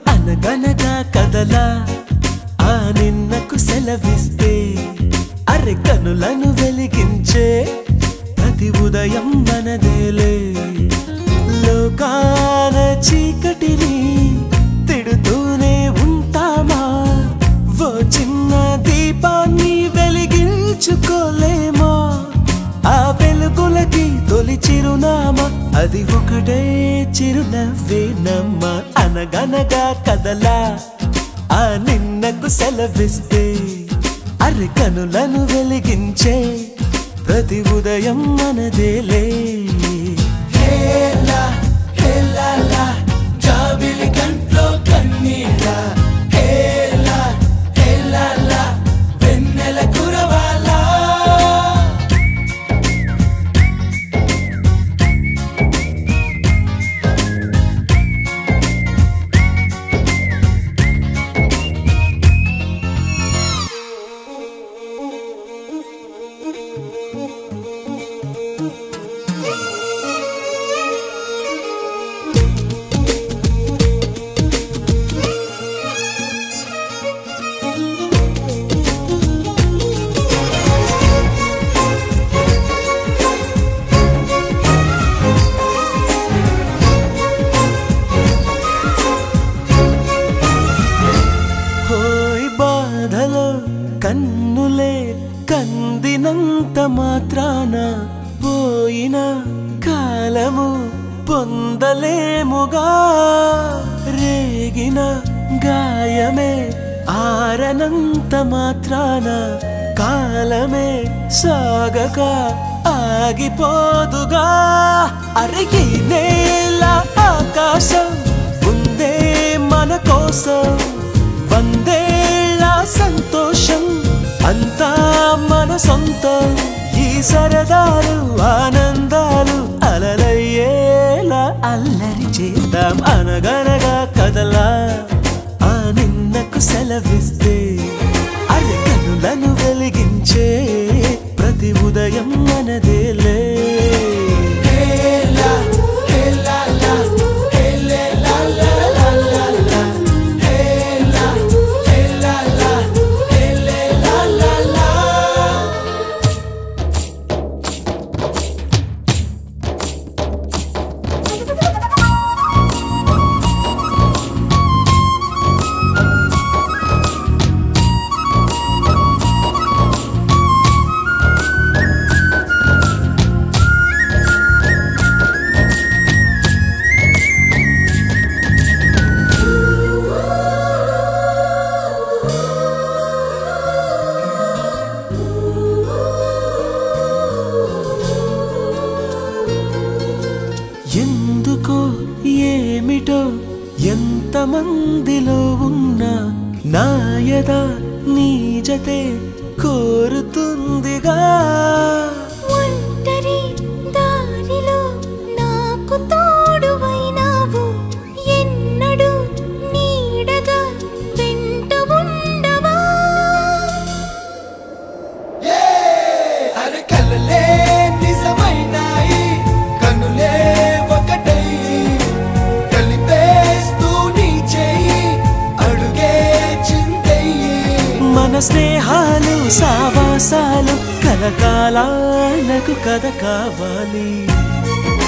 అనగనగా కదలా ఆ నిన్నకు సెలవిస్తే అరె కనులను వెలిగించే ప్రతి ఉదయం మనదేలే లోకాల చీకటిని తిడుతూనే ఉంటామా ఓ చిన్న దీపాన్ని వెలిగించుకోలేమా ఆ వెలుగులకి తొలి చిరునామా అది ఒకటే చిరునవ్వేనమ్మా అనగనగా కదలా ఆ నిన్నకు సెలవిస్తే అరి కనులను వెలిగించే ప్రతి ఉదయం మనదేలే హేలా హేలాలా జాబిలి కంట్లో కన్నీళ్ళ హేలా హేలాలా వెన్నెల కురవాలా హోయ్ బాధలో కన్నులే కందినంత మాత్రాన పోయిన కాలము పొందలేముగా రేగిన గాయమే ఆరనంత మాత్రాన కాలమే సాగక ఆగిపోదుగా అరిగి నేల ఆకాశం ఉందే మన కోసం వందేళ్ళ సంతోషం అంతా మన సొంతం ఈ సరదాలు ఆనందాలు అలలయ్యేలా అల్లరి చేద్దాం అనగనగా కదలా ఆ నిన్నకు సెలవిస్తే అరకనులను వెలిగించే ప్రతి ఉదయం మనదేలే హేలా, హేలాలా, హేలేలాలా, హేలా, హేలాలా, హేలేలాలా. ఎందుకో ఏమిటో ఎంతమందిలో ఉన్నా నాయద నీజతే కోరుతుందిగా ఒంటరి దారిలో నాకు తోడువైనావు ఎన్నడూ నీడగా వెంట ఉండవా అరే కలలే నిజమైనాయి కనులే ఒకటై కలిపేస్తూ నీ చేయి అడుగే చిందయ్యి మన స్నేహాలు సావాసాలు కలకాలాలకు కథ కావాలి